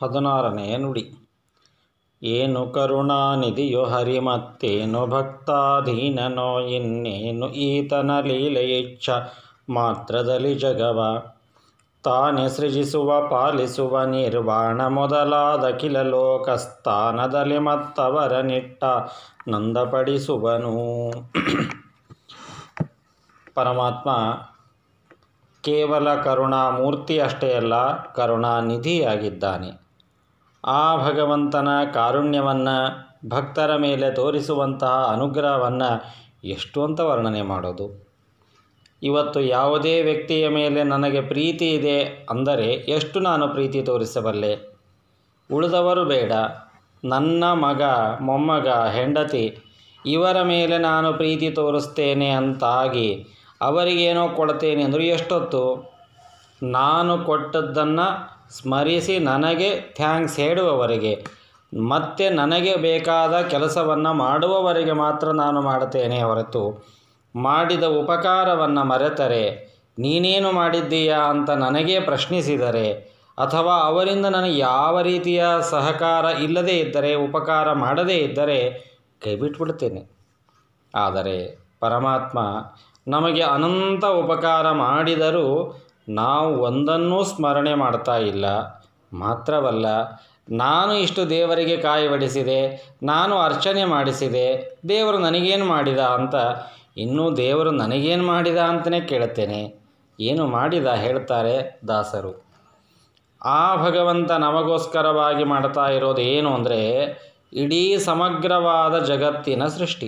ಹದಿನಾರನೆಯ ನುಡಿ ಏನು ಕರುಣಾನಿಧಿಯೋ ಹರಿ ಮತ್ತೇನು ಭಕ್ತಾಧೀನನೋ ಇನ್ನೇನು ಈತನ ಲೀಲೆಯಿಚ್ಛ ಮಾತ್ರದಲ್ಲಿ ಜಗವ ತಾನೇ ಸೃಜಿಸುವ ಪಾಲಿಸುವ ನಿರ್ವಾಣ ಮೊದಲಾದ ಕಿಲ ಲೋಕಸ್ಥಾನದಲ್ಲಿ ಮತ್ತವರ ನಿಟ್ಟ ನಂದಪಡಿಸುವನು ಪರಮಾತ್ಮ ಕೇವಲ ಕರುಣಾಮೂರ್ತಿ ಅಷ್ಟೇ ಅಲ್ಲ ಕರುಣಾನಿಧಿಯಾಗಿದ್ದಾನೆ ಆ ಭಗವಂತನ ಕಾರುಣ್ಯವನ್ನು ಭಕ್ತರ ಮೇಲೆ ತೋರಿಸುವಂತಹ ಅನುಗ್ರಹವನ್ನು ಎಷ್ಟು ಅಂತ ವರ್ಣನೆ ಮಾಡೋದು ಇವತ್ತು ಯಾವುದೇ ವ್ಯಕ್ತಿಯ ಮೇಲೆ ನನಗೆ ಪ್ರೀತಿ ಇದೆ ಅಂದರೆ ಎಷ್ಟು ನಾನು ಪ್ರೀತಿ ತೋರಿಸಬಲ್ಲೆ ಉಳಿದವರು ಬೇಡ ನನ್ನ ಮಗ ಮೊಮ್ಮಗ ಹೆಂಡತಿ ಇವರ ಮೇಲೆ ನಾನು ಪ್ರೀತಿ ತೋರಿಸ್ತೇನೆ ಅಂತಾಗಿ ಅವರಿಗೇನೋ ಕೊಡ್ತೇನೆ ಅಂದರೂ ಎಷ್ಟೊತ್ತು ನಾನು ಕೊಟ್ಟದ್ದನ್ನು ಸ್ಮರಿಸಿ ನನಗೆ ಥ್ಯಾಂಕ್ಸ್ ಹೇಳುವವರೆಗೆ ಮತ್ತೆ ನನಗೆ ಬೇಕಾದ ಕೆಲಸವನ್ನು ಮಾಡುವವರೆಗೆ ಮಾತ್ರ ನಾನು ಮಾಡುತ್ತೇನೆ ಹೊರತು ಮಾಡಿದ ಉಪಕಾರವನ್ನು ಮರೆತರೆ ನೀನೇನು ಮಾಡಿದ್ದೀಯಾ ಅಂತ ನನಗೇ ಪ್ರಶ್ನಿಸಿದರೆ ಅಥವಾ ಅವರಿಂದ ನನಗೆ ಯಾವ ರೀತಿಯ ಸಹಕಾರ ಇಲ್ಲದೇ ಇದ್ದರೆ ಉಪಕಾರ ಮಾಡದೇ ಇದ್ದರೆ ಕೈ ಬಿಟ್ಬಿಡ್ತೇನೆ ಆದರೆ ಪರಮಾತ್ಮ ನಮಗೆ ಅನಂತ ಉಪಕಾರ ಮಾಡಿದರೂ ನಾವು ಒಂದನ್ನೂ ಸ್ಮರಣೆ ಮಾಡ್ತಾ ಇಲ್ಲ ಮಾತ್ರವಲ್ಲ ನಾನು ಇಷ್ಟು ದೇವರಿಗೆ ಕಾಯಿ ಬಡಿಸಿದೆ ನಾನು ಅರ್ಚನೆ ಮಾಡಿಸಿದೆ ದೇವರು ನನಗೇನು ಮಾಡಿದ ಅಂತ ಇನ್ನೂ ದೇವರು ನನಗೇನು ಮಾಡಿದ ಅಂತಲೇ ಕೇಳುತ್ತೇನೆ ಏನು ಮಾಡಿದ ಹೇಳ್ತಾರೆ ದಾಸರು ಆ ಭಗವಂತ ನಮಗೋಸ್ಕರವಾಗಿ ಮಾಡ್ತಾ ಇರೋದು ಏನು ಅಂದರೆ ಇಡೀ ಸಮಗ್ರವಾದ ಜಗತ್ತಿನ ಸೃಷ್ಟಿ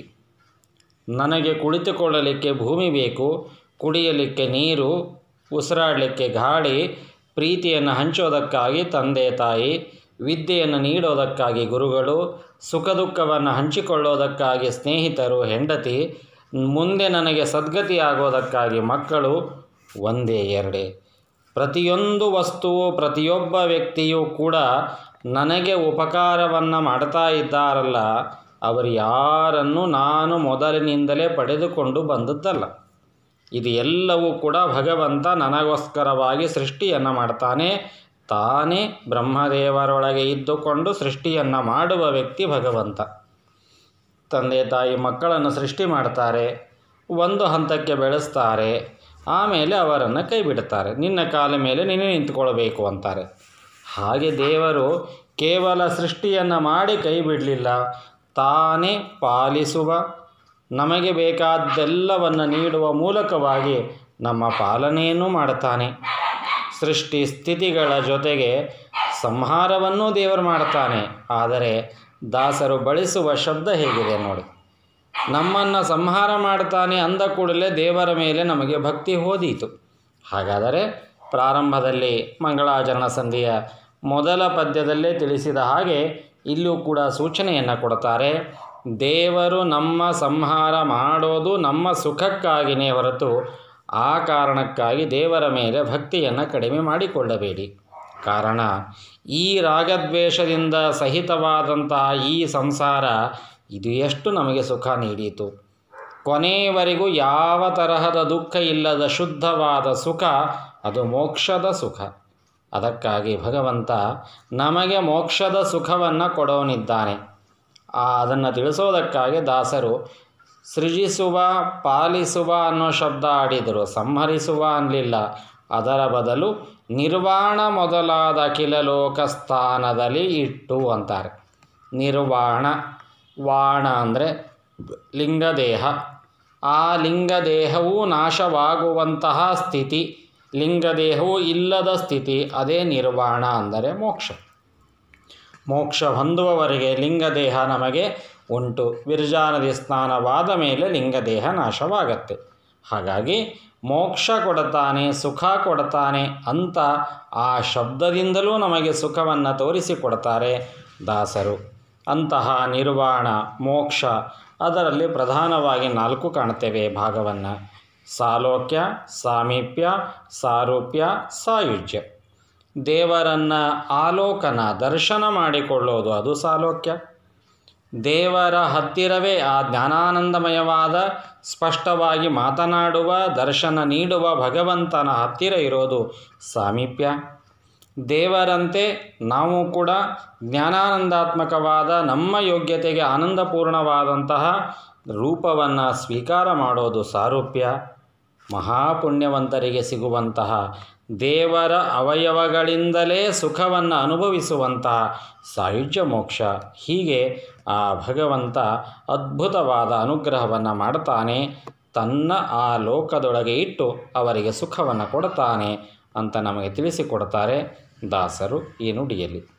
ನನಗೆ ಕುಳಿತುಕೊಳ್ಳಲಿಕ್ಕೆ ಭೂಮಿ ಬೇಕು ಕುಡಿಯಲಿಕ್ಕೆ ನೀರು ಉಸಿರಾಡಲಿಕ್ಕೆ ಗಾಳಿ ಪ್ರೀತಿಯನ್ನು ಹಂಚೋದಕ್ಕಾಗಿ ತಂದೆ ತಾಯಿ ವಿದ್ಯೆಯನ್ನು ನೀಡೋದಕ್ಕಾಗಿ ಗುರುಗಳು ಸುಖ ದುಃಖವನ್ನು ಹಂಚಿಕೊಳ್ಳೋದಕ್ಕಾಗಿ ಸ್ನೇಹಿತರು ಹೆಂಡತಿ ಮುಂದೆ ನನಗೆ ಸದ್ಗತಿ ಆಗೋದಕ್ಕಾಗಿ ಮಕ್ಕಳು ಒಂದೇ ಎರಡೇ ಪ್ರತಿಯೊಂದು ವಸ್ತುವು ಪ್ರತಿಯೊಬ್ಬ ವ್ಯಕ್ತಿಯೂ ಕೂಡ ನನಗೆ ಉಪಕಾರವನ್ನು ಮಾಡ್ತಾ ಇದ್ದಾರಲ್ಲ ಅವರು ಯಾರನ್ನು ನಾನು ಮೊದಲಿನಿಂದಲೇ ಪಡೆದುಕೊಂಡು ಬಂದದ್ದಲ್ಲ ಇದು ಎಲ್ಲವೂ ಕೂಡ ಭಗವಂತ ನನಗೋಸ್ಕರವಾಗಿ ಸೃಷ್ಟಿಯನ್ನು ಮಾಡ್ತಾನೆ ತಾನೇ ಬ್ರಹ್ಮದೇವರೊಳಗೆ ಇದ್ದುಕೊಂಡು ಸೃಷ್ಟಿಯನ್ನು ಮಾಡುವ ವ್ಯಕ್ತಿ ಭಗವಂತ ತಂದೆ ತಾಯಿ ಮಕ್ಕಳನ್ನು ಸೃಷ್ಟಿ ಮಾಡ್ತಾರೆ ಒಂದು ಹಂತಕ್ಕೆ ಬೆಳೆಸ್ತಾರೆ ಆಮೇಲೆ ಅವರನ್ನು ಕೈ ಬಿಡ್ತಾರೆ ನಿನ್ನ ಕಾಲ ಮೇಲೆ ನೀನೇ ನಿಂತ್ಕೊಳ್ಬೇಕು ಅಂತಾರೆ ಹಾಗೆ ದೇವರು ಕೇವಲ ಸೃಷ್ಟಿಯನ್ನು ಮಾಡಿ ಕೈ ಬಿಡಲಿಲ್ಲ ತಾನೇ ಪಾಲಿಸುವ ನಮಗೆ ಬೇಕಾದ್ದೆಲ್ಲವನ್ನು ನೀಡುವ ಮೂಲಕವಾಗಿ ನಮ್ಮ ಪಾಲನೆಯನ್ನು ಮಾಡುತ್ತಾನೆ ಸೃಷ್ಟಿ ಸ್ಥಿತಿಗಳ ಜೊತೆಗೆ ಸಂಹಾರವನ್ನೂ ದೇವರು ಮಾಡ್ತಾನೆ ಆದರೆ ದಾಸರು ಬಳಸುವ ಶಬ್ದ ಹೇಗಿದೆ ನೋಡಿ ನಮ್ಮನ್ನು ಸಂಹಾರ ಮಾಡ್ತಾನೆ ಅಂದ ಕೂಡಲೇ ದೇವರ ಮೇಲೆ ನಮಗೆ ಭಕ್ತಿ ಹೋದೀತು ಹಾಗಾದರೆ ಪ್ರಾರಂಭದಲ್ಲಿ ಮಂಗಳಾಚರಣ ಸಂಧಿಯ ಮೊದಲ ಪದ್ಯದಲ್ಲೇ ತಿಳಿಸಿದ ಹಾಗೆ ಇಲ್ಲೂ ಕೂಡ ಸೂಚನೆಯನ್ನು ಕೊಡ್ತಾರೆ ದೇವರು ನಮ್ಮ ಸಂಹಾರ ಮಾಡೋದು ನಮ್ಮ ಸುಖಕ್ಕಾಗಿಯೇ ಹೊರತು ಆ ಕಾರಣಕ್ಕಾಗಿ ದೇವರ ಮೇಲೆ ಭಕ್ತಿಯನ್ನು ಕಡಿಮೆ ಮಾಡಿಕೊಳ್ಳಬೇಡಿ ಕಾರಣ ಈ ರಾಗದ್ವೇಷದಿಂದ ಸಹಿತವಾದಂತಹ ಈ ಸಂಸಾರ ಇದು ಎಷ್ಟು ನಮಗೆ ಸುಖ ನೀಡಿತು ಕೊನೆಯವರೆಗೂ ಯಾವ ತರಹದ ದುಃಖ ಇಲ್ಲದ ಶುದ್ಧವಾದ ಸುಖ ಅದು ಮೋಕ್ಷದ ಸುಖ ಅದಕ್ಕಾಗಿ ಭಗವಂತ ನಮಗೆ ಮೋಕ್ಷದ ಸುಖವನ್ನು ಕೊಡೋನಿದ್ದಾನೆ ಆ ಅದನ್ನು ತಿಳಿಸೋದಕ್ಕಾಗಿ ದಾಸರು ಸೃಜಿಸುವ ಪಾಲಿಸುವ ಅನ್ನೋ ಶಬ್ದ ಆಡಿದರು ಸಂಹರಿಸುವ ಅನ್ನಲಿಲ್ಲ ಅದರ ಬದಲು ನಿರ್ವಾಣ ಮೊದಲಾದ ಅಖಿಲ ಲೋಕಸ್ಥಾನದಲ್ಲಿ ಇಟ್ಟು ಅಂತಾರೆ ನಿರ್ವಾಣ ವಾಣ ಅಂದರೆ ಲಿಂಗದೇಹ ಆ ಲಿಂಗದೇಹವು ನಾಶವಾಗುವಂತಹ ಸ್ಥಿತಿ ಲಿಂಗದೇಹವು ಇಲ್ಲದ ಸ್ಥಿತಿ ಅದೇ ನಿರ್ವಾಣ ಅಂದರೆ ಮೋಕ್ಷ ಮೋಕ್ಷ ಹೊಂದುವವರೆಗೆ ಲಿಂಗದೇಹ ನಮಗೆ ಉಂಟು ವಿರ್ಜಾನದಿ ಸ್ನಾನವಾದ ಮೇಲೆ ಲಿಂಗದೇಹ ನಾಶವಾಗತ್ತೆ ಹಾಗಾಗಿ ಮೋಕ್ಷ ಕೊಡುತ್ತಾನೆ ಸುಖ ಕೊಡ್ತಾನೆ ಅಂತ ಆ ಶಬ್ದದಿಂದಲೂ ನಮಗೆ ಸುಖವನ್ನು ತೋರಿಸಿಕೊಡ್ತಾರೆ ದಾಸರು ಅಂತಹ ನಿರ್ವಾಣ ಮೋಕ್ಷ ಅದರಲ್ಲಿ ಪ್ರಧಾನವಾಗಿ ನಾಲ್ಕು ಕಾಣ್ತೇವೆ ಭಾಗವನ್ನು ಸಾಲೋಕ್ಯ ಸಾಮೀಪ್ಯ ಸಾರೂಪ್ಯ ಸಾಯುಜ್ಯ ದೇವರನ್ನು ಆಲೋಕನ ದರ್ಶನ ಮಾಡಿಕೊಳ್ಳೋದು ಅದು ಸಾಲೋಕ್ಯ ದೇವರ ಹತ್ತಿರವೇ ಆ ಜ್ಞಾನಾನಂದಮಯವಾದ ಸ್ಪಷ್ಟವಾಗಿ ಮಾತನಾಡುವ ದರ್ಶನ ನೀಡುವ ಭಗವಂತನ ಹತ್ತಿರ ಇರೋದು ಸಾಮೀಪ್ಯ ದೇವರಂತೆ ನಾವು ಕೂಡ ಜ್ಞಾನಾನಂದಾತ್ಮಕವಾದ ನಮ್ಮ ಯೋಗ್ಯತೆಗೆ ಆನಂದಪೂರ್ಣವಾದಂತಹ ರೂಪವನ್ನು ಸ್ವೀಕಾರ ಮಾಡೋದು ಸಾರೂಪ್ಯ ಮಹಾಪುಣ್ಯವಂತರಿಗೆ ಸಿಗುವಂತಹ ದೇವರ ಅವಯವಗಳಿಂದಲೇ ಸುಖವನ್ನು ಅನುಭವಿಸುವಂತಹ ಸಾಯುಜ್ಯ ಮೋಕ್ಷ ಹೀಗೆ ಆ ಭಗವಂತ ಅದ್ಭುತವಾದ ಅನುಗ್ರಹವನ್ನು ಮಾಡ್ತಾನೆ ತನ್ನ ಆ ಲೋಕದೊಳಗೆ ಇಟ್ಟು ಅವರಿಗೆ ಸುಖವನ್ನು ಕೊಡ್ತಾನೆ ಅಂತ ನಮಗೆ ತಿಳಿಸಿಕೊಡ್ತಾರೆ ದಾಸರು ಈ ನುಡಿಯಲ್ಲಿ